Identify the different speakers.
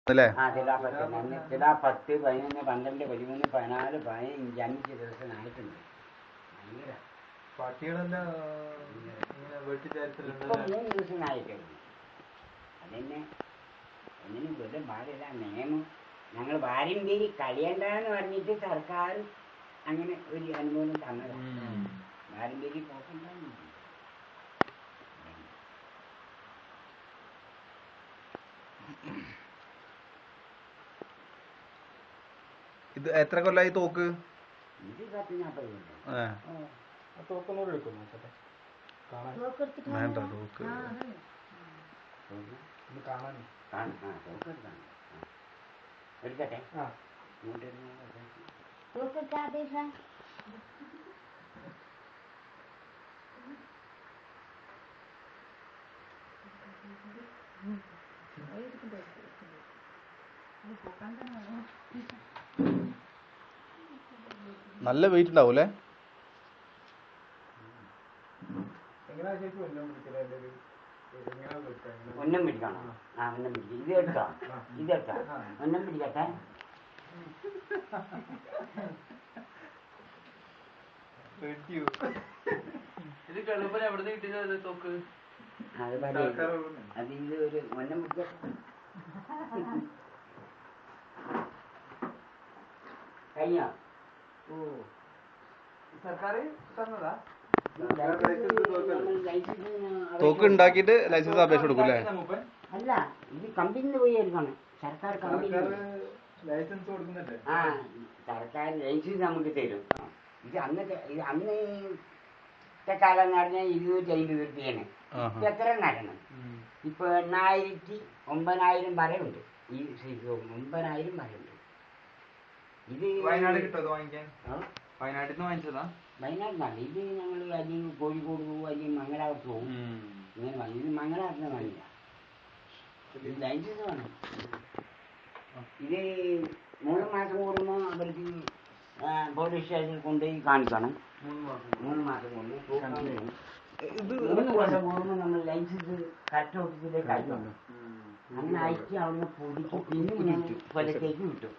Speaker 1: അല്ലേ
Speaker 2: ആ ചില പത്ത് അന്ന് ചില പത്ത് പതിനൊന്ന് പന്ത്രണ്ട് പതിമൂന്ന് പതിനാല് പതിനഞ്ച് അഞ്ച് ദിവസം ആയിട്ടുണ്ട് ഭയങ്കര
Speaker 3: പട്ടികളെല്ലാം ഇങ്ങനെ
Speaker 2: ഇപ്പൊ
Speaker 3: വെട്ടിച്ചാരിച്ചിട്ടുണ്ട്
Speaker 2: മൂന്ന് ദിവസം ആയിട്ടേ ഉള്ളൂ അതന്നെ ഒന്നിനും വെറും പാടില്ല നിയമം ഞങ്ങൾ പാരമ്പര്യം കളിയണ്ടെന്ന് പറഞ്ഞിട്ട് സർക്കാർ അങ്ങനെ ഒരു അനുകൂലം തന്നതാണ് പാരമ്പര്യം പോക്കണ്ടെന്ന്
Speaker 1: ഇത് എത്ര കൊല്ലായി തോക്ക്
Speaker 2: ഇത് പത്ത് നാൽപ്പത് കൊല്ലം.
Speaker 1: ഏ,
Speaker 2: ഓ,
Speaker 3: തോക്കൊന്നൂടെ എടുക്കും നോക്കട്ടെ കാണാൻ
Speaker 1: വേണ്ട തോക്ക്
Speaker 2: തോക്ക്
Speaker 3: ഒന്ന് കാണാൻ
Speaker 2: കാണും ആ തോക്ക് എടുക്കാം ആ. എടുക്കട്ടെ
Speaker 3: ആ
Speaker 2: ഇങ്ങോട്ട് ഇരുന്ന് നോക്കട്ടെ.
Speaker 1: നല്ല വെയിറ്റ് ഉണ്ടാവും അല്ലേ
Speaker 3: എങ്ങനെയാ ശരിക്കും ഒന്നും പിടിക്കില്ല എൻ്റെ ഒരു എങ്ങനെയാ കൊടുക്കുക എങ്ങനെ
Speaker 2: ഒന്നും പിടിക്കണം ആ ഒന്നും പിടിക്കും ഇത് എടുക്കാം ഇത് എടുക്കാം ഒന്നും പിടിക്കട്ടെ
Speaker 3: റെഡ്യൂ
Speaker 4: ഇത് ഗൾഫിൽ എവിടെ കിട്ടിയത് തോക്ക്
Speaker 2: അത് മതി.
Speaker 3: സർക്കാർ കൊടുക്കുന്നു.
Speaker 2: അത് ഇത് ഒരു ഒന്നും പിടിക്കട്ടെ കഴിഞ്ഞോ
Speaker 3: ഓ സർക്കാർ തന്നതാ
Speaker 1: തോക്ക് ഉണ്ടാക്കിയിട്ട് ലൈസൻസ് അപേക്ഷ കൊടുക്കും അല്ലേ
Speaker 3: മൂപ്പൻ
Speaker 2: അല്ല ഇത് കമ്പനിന്ന് പോയി എടുക്കണം സർക്കാർ കമ്പനി
Speaker 3: സർക്കാർ ലൈസൻസ് കൊടുക്കുന്നുണ്ട്
Speaker 2: ആ സർക്കാർ ലൈസൻസ് നമുക്ക് തരും ഇത് അന്നത്തെ ഇത് അന്നത്തെ കാലം എന്ന് പറഞ്ഞാൽ ഇരുന്നൂറ്റി അമ്പത് രൂപയാണ്
Speaker 1: ആഹാ.
Speaker 2: ഇപ്പൊ എത്ര നടണം ഇപ്പൊ എണ്ണായിരത്തി ഒമ്പതിനായിരം വരെ ഉണ്ട് ഈ സൈസ് ഒമ്പതിനായിരം വരെ ഉണ്ട് ഇത്
Speaker 3: വയനാട് കിട്ടുമോ അത് വാങ്ങിക്കാൻ
Speaker 2: ആ?
Speaker 3: വയനാട്ടിൽ നിന്ന് വാങ്ങിച്ചതാ
Speaker 2: വയനാട്ടിലാണ് ഇത് ഞങ്ങൾ അല്ലെങ്കിൽ കോഴിക്കോട് പോകും അല്ലെങ്കിൽ മംഗലാപുരത്ത് പോകും ഇങ്ങനെ വാങ്ങി ഇത് മംഗലാപുരത്ത് വാങ്ങില്ല ഇത് ലൈസൻസ് വേണം ഇത് മൂന്ന് മാസം കൂടുമ്പോൾ അവർക്ക് ആ, പോലീസ് സ്റ്റേഷനിൽ കൊണ്ടുപോയി കാണിക്കണം
Speaker 3: മൂന്ന് മാസം
Speaker 2: മൂന്ന് മാസം കൊണ്ട് തൂക്കാൻ കഴിയും. മൂന്ന് വർഷം കൂടുമ്പോൾ നമ്മൾ ലൈസൻസ് കറക്റ്റ് ഓഫീസിലേക്ക് അയക്കണം അങ്ങനെ അയച്ച് അവിടുന്ന് പൊടിച്ച് പിന്നെ മൂന്ന് കൊല്ലത്തേക്ക് കിട്ടും